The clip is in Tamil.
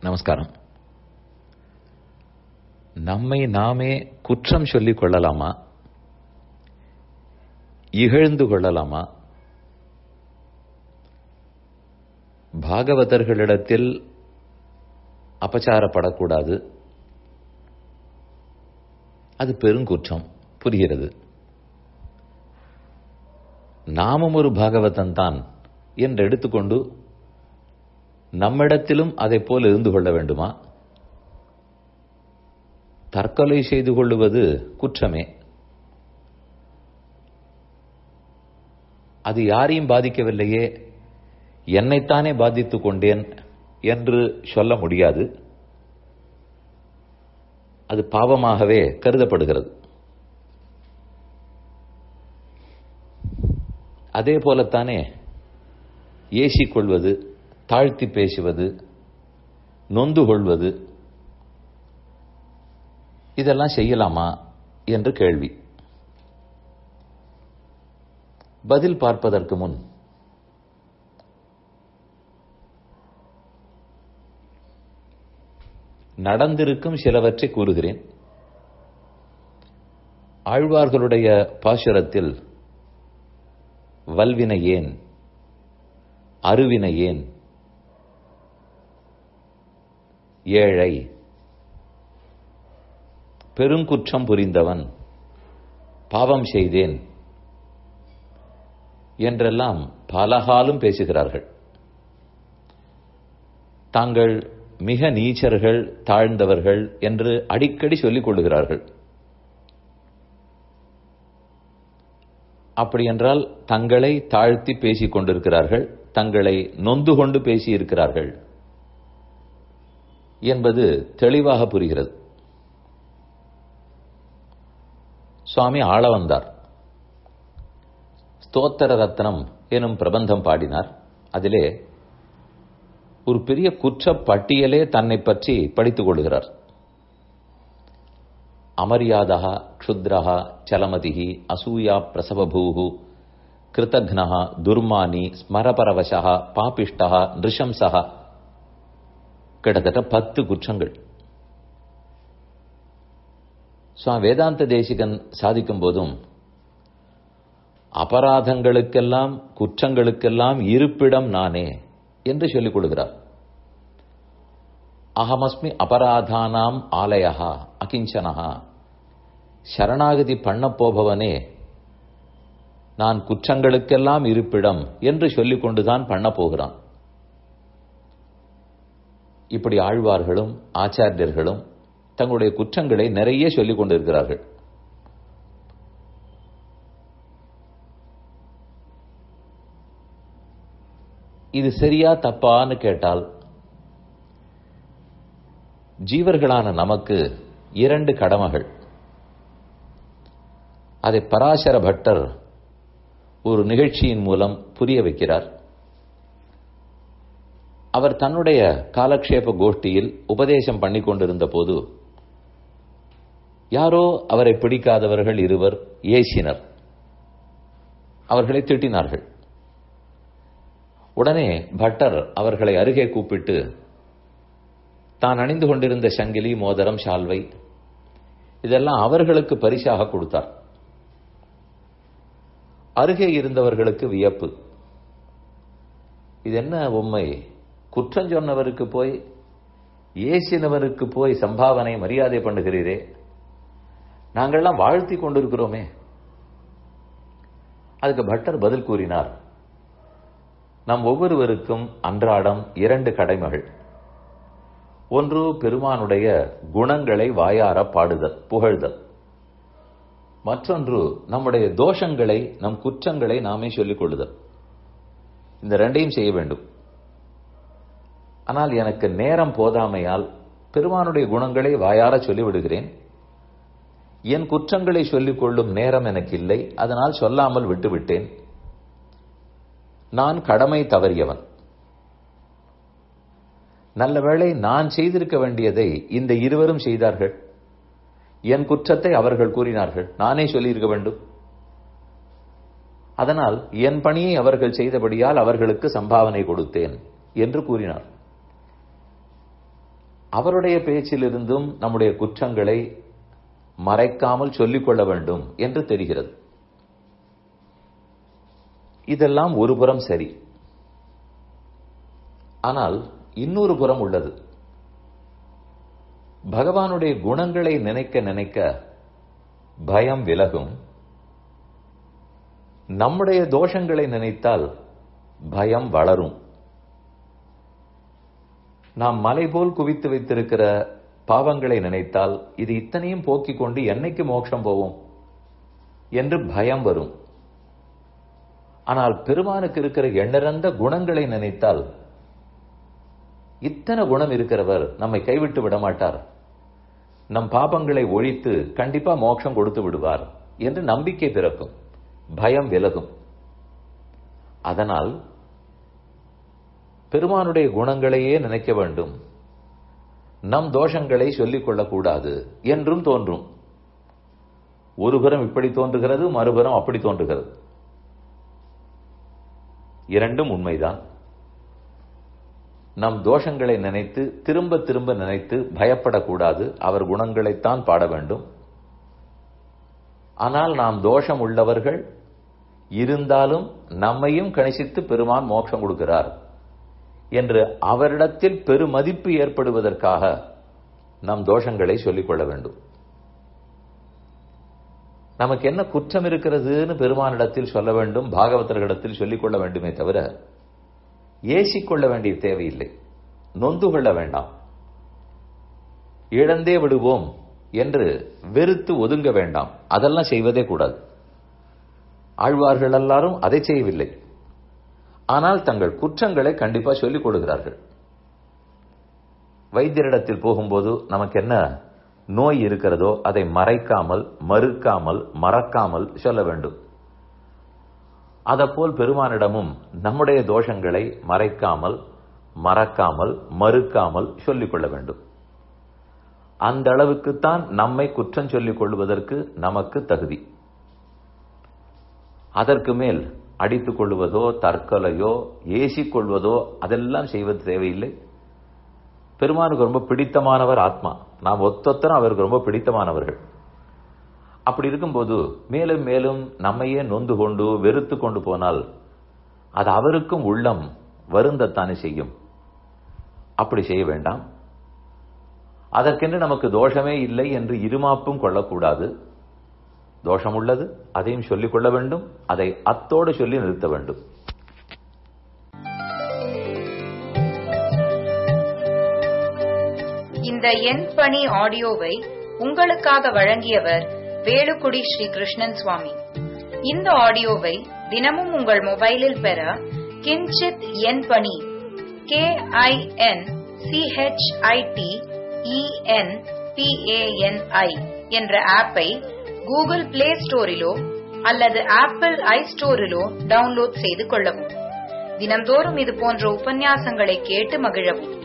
நமஸ்காரம் நம்மை நாமே குற்றம் சொல்லிக் கொள்ளலாமா இகழ்ந்து கொள்ளலாமா பாகவதர்களிடத்தில் அபச்சாரப்படக்கூடாது அது பெருங்குற்றம் புரிகிறது நாமும் ஒரு பாகவதன் தான் என்று எடுத்துக்கொண்டு நம்மிடத்திலும் அதை போல் இருந்து கொள்ள வேண்டுமா தற்கொலை செய்து கொள்ளுவது குற்றமே அது யாரையும் பாதிக்கவில்லையே என்னைத்தானே பாதித்துக் கொண்டேன் என்று சொல்ல முடியாது அது பாவமாகவே கருதப்படுகிறது அதே போலத்தானே ஏசிக் கொள்வது தாழ்த்தி பேசுவது நொந்து கொள்வது இதெல்லாம் செய்யலாமா என்று கேள்வி பதில் பார்ப்பதற்கு முன் நடந்திருக்கும் சிலவற்றை கூறுகிறேன் ஆழ்வார்களுடைய பாசுரத்தில் வல்வினை ஏன் அருவினை ஏன் ஏழை பெருங்குற்றம் புரிந்தவன் பாவம் செய்தேன் என்றெல்லாம் பலகாலும் பேசுகிறார்கள் தாங்கள் மிக நீச்சர்கள் தாழ்ந்தவர்கள் என்று அடிக்கடி சொல்லிக் கொள்ளுகிறார்கள் அப்படியென்றால் தங்களை தாழ்த்தி பேசிக் கொண்டிருக்கிறார்கள் தங்களை நொந்து கொண்டு பேசியிருக்கிறார்கள் என்பது தெளிவாக புரிகிறது சுவாமி ஆள வந்தார் ஸ்தோத்திர ரத்னம் எனும் பிரபந்தம் பாடினார் அதிலே ஒரு பெரிய குற்ற பட்டியலே தன்னை பற்றி படித்துக் கொள்கிறார் அமரியாதா க்ஷுத்ரஹா சலமதிஹி அசூயா பிரசவபூஹு கிருதக்னஹா துர்மானி ஸ்மரபரவசா பாபிஷ்டா நிருஷம்சா கிட்டத்தட்ட பத்து குற்றங்கள் சுவாமி வேதாந்த தேசிகன் சாதிக்கும் போதும் அபராதங்களுக்கெல்லாம் குற்றங்களுக்கெல்லாம் இருப்பிடம் நானே என்று சொல்லிக் கொடுக்கிறார் அகமஸ்மி அபராதானாம் ஆலயா அகிஞ்சனஹா சரணாகதி பண்ண போபவனே நான் குற்றங்களுக்கெல்லாம் இருப்பிடம் என்று சொல்லிக் கொண்டுதான் பண்ண போகிறான் இப்படி ஆழ்வார்களும் ஆச்சாரியர்களும் தங்களுடைய குற்றங்களை நிறைய சொல்லிக் கொண்டிருக்கிறார்கள் இது சரியா தப்பான்னு கேட்டால் ஜீவர்களான நமக்கு இரண்டு கடமைகள் அதை பராசர பட்டர் ஒரு நிகழ்ச்சியின் மூலம் புரிய வைக்கிறார் அவர் தன்னுடைய காலக்ஷேப கோஷ்டியில் உபதேசம் பண்ணி கொண்டிருந்த போது யாரோ அவரை பிடிக்காதவர்கள் இருவர் ஏசினர் அவர்களை திட்டினார்கள் உடனே பட்டர் அவர்களை அருகே கூப்பிட்டு தான் அணிந்து கொண்டிருந்த சங்கிலி மோதிரம் சால்வை இதெல்லாம் அவர்களுக்கு பரிசாக கொடுத்தார் அருகே இருந்தவர்களுக்கு வியப்பு இது என்ன உண்மை குற்றம் சொன்னவருக்கு போய் ஏசினவருக்கு போய் சம்பாவனை மரியாதை பண்ணுகிறீரே நாங்கள்லாம் வாழ்த்தி கொண்டிருக்கிறோமே அதுக்கு பட்டர் பதில் கூறினார் நம் ஒவ்வொருவருக்கும் அன்றாடம் இரண்டு கடமைகள் ஒன்று பெருமானுடைய குணங்களை வாயார பாடுதல் புகழ்தல் மற்றொன்று நம்முடைய தோஷங்களை நம் குற்றங்களை நாமே சொல்லிக் கொள்ளுதல் இந்த ரெண்டையும் செய்ய வேண்டும் ஆனால் எனக்கு நேரம் போதாமையால் பெருமானுடைய குணங்களை வாயார சொல்லிவிடுகிறேன் என் குற்றங்களை சொல்லிக் கொள்ளும் நேரம் எனக்கு இல்லை அதனால் சொல்லாமல் விட்டுவிட்டேன் நான் கடமை தவறியவன் நல்ல வேளை நான் செய்திருக்க வேண்டியதை இந்த இருவரும் செய்தார்கள் என் குற்றத்தை அவர்கள் கூறினார்கள் நானே சொல்லியிருக்க வேண்டும் அதனால் என் பணியை அவர்கள் செய்தபடியால் அவர்களுக்கு சம்பாவனை கொடுத்தேன் என்று கூறினார் அவருடைய பேச்சிலிருந்தும் நம்முடைய குற்றங்களை மறைக்காமல் சொல்லிக்கொள்ள வேண்டும் என்று தெரிகிறது இதெல்லாம் ஒரு புறம் சரி ஆனால் இன்னொரு புறம் உள்ளது பகவானுடைய குணங்களை நினைக்க நினைக்க பயம் விலகும் நம்முடைய தோஷங்களை நினைத்தால் பயம் வளரும் நாம் மலை போல் குவித்து வைத்திருக்கிற பாவங்களை நினைத்தால் இது இத்தனையும் போக்கிக் கொண்டு என்னைக்கு மோட்சம் போவோம் என்று பயம் வரும் ஆனால் பெருமானுக்கு இருக்கிற எண்ணிறந்த குணங்களை நினைத்தால் இத்தனை குணம் இருக்கிறவர் நம்மை கைவிட்டு விட மாட்டார் நம் பாபங்களை ஒழித்து கண்டிப்பா மோட்சம் கொடுத்து விடுவார் என்று நம்பிக்கை பிறக்கும் பயம் விலகும் அதனால் பெருமானுடைய குணங்களையே நினைக்க வேண்டும் நம் தோஷங்களை சொல்லிக் கொள்ளக்கூடாது என்றும் தோன்றும் ஒருபுறம் இப்படி தோன்றுகிறது மறுபுறம் அப்படி தோன்றுகிறது இரண்டும் உண்மைதான் நம் தோஷங்களை நினைத்து திரும்ப திரும்ப நினைத்து பயப்படக்கூடாது அவர் குணங்களைத்தான் பாட வேண்டும் ஆனால் நாம் தோஷம் உள்ளவர்கள் இருந்தாலும் நம்மையும் கணிசித்து பெருமான் மோட்சம் கொடுக்கிறார் என்று அவரிடத்தில் பெருமதிப்பு ஏற்படுவதற்காக நம் தோஷங்களை சொல்லிக் கொள்ள வேண்டும் நமக்கு என்ன குற்றம் இருக்கிறதுன்னு பெருமானிடத்தில் சொல்ல வேண்டும் பாகவதர்களிடத்தில் சொல்லிக் கொள்ள வேண்டுமே தவிர ஏசிக்கொள்ள வேண்டிய தேவையில்லை நொந்து கொள்ள வேண்டாம் இழந்தே விடுவோம் என்று வெறுத்து ஒதுங்க வேண்டாம் அதெல்லாம் செய்வதே கூடாது ஆழ்வார்கள் எல்லாரும் அதை செய்யவில்லை ஆனால் தங்கள் குற்றங்களை கண்டிப்பா சொல்லிக் கொடுக்கிறார்கள் வைத்தியரிடத்தில் போகும்போது நமக்கு என்ன நோய் இருக்கிறதோ அதை மறைக்காமல் மறுக்காமல் மறக்காமல் சொல்ல வேண்டும் அதப்போல் பெருமானிடமும் நம்முடைய தோஷங்களை மறைக்காமல் மறக்காமல் மறுக்காமல் சொல்லிக் கொள்ள வேண்டும் அந்த அளவுக்குத்தான் நம்மை குற்றம் சொல்லிக் கொள்வதற்கு நமக்கு தகுதி அதற்கு மேல் அடித்துக் கொள்வதோ தற்கொலையோ ஏசிக் கொள்வதோ அதெல்லாம் செய்வது தேவையில்லை பெருமானுக்கு ரொம்ப பிடித்தமானவர் ஆத்மா நாம் ஒத்தொத்தரும் அவருக்கு ரொம்ப பிடித்தமானவர்கள் அப்படி இருக்கும்போது மேலும் மேலும் நம்மையே நொந்து கொண்டு வெறுத்து கொண்டு போனால் அது அவருக்கும் உள்ளம் வருந்தத்தானே செய்யும் அப்படி செய்ய வேண்டாம் அதற்கென்று நமக்கு தோஷமே இல்லை என்று இருமாப்பும் கொள்ளக்கூடாது தோஷம் உள்ளது அதையும் சொல்லிக் கொள்ள வேண்டும் அதை அத்தோடு சொல்லி நிறுத்த வேண்டும் இந்த என் பணி ஆடியோவை உங்களுக்காக வழங்கியவர் வேலுக்குடி ஸ்ரீ கிருஷ்ணன் சுவாமி இந்த ஆடியோவை தினமும் உங்கள் மொபைலில் பெற கிஞ்சித் என் பணி கே ஐ என் சிஹெச்ஐடி இஎன் பிஏஎன்ஐ என்ற ஆப்பை கூகுள் பிளே ஸ்டோரிலோ அல்லது ஆப்பிள் ஐ ஸ்டோரிலோ டவுன்லோட் செய்து கொள்ளவும் தினந்தோறும் இது போன்ற உபன்யாசங்களை கேட்டு மகிழவும்